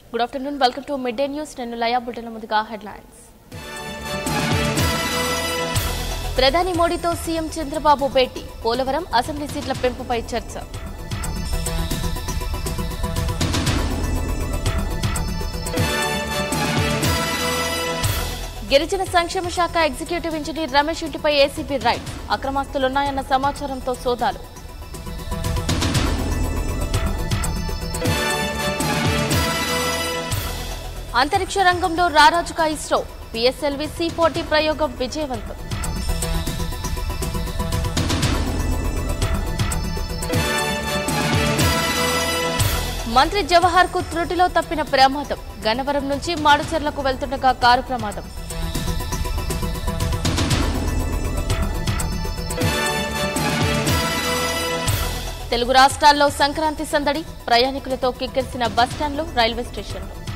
good afternoon welcome to mid day news నేను లయా బుటన ముందుగా headlines ప్రధాని మోడీతో సీఎం చంద్రబాబు భేటీ పోలవరం అసెంబ్లీ సీట్ల పెంపుపై చర్చ గిరిజన సంక్షేమ శాఖ ఎగ్జిక్యూటివ్ ఇంజనీర్ రమేష్ ఇంటిపై ఏసీబీ రైడ్ అక్రమాస్తులున్నాయన్న సమాచారంతో సోదాలు అంతరిక్ష రంగంలో రారాజుగా ఇస్రో పిఎస్ఎల్వి సి ఫోర్టీ ప్రయోగం విజయవంతం మంత్రి జవహర్ కు త్రుటిలో తప్పిన ప్రమాదం గన్నవరం నుంచి మాడుచెర్లకు వెళ్తుండగా కారు ప్రమాదం తెలుగు రాష్ట్రాల్లో సంక్రాంతి సందడి ప్రయాణికులతో కిక్కిరిసిన బస్టాండ్లు రైల్వే స్టేషన్లు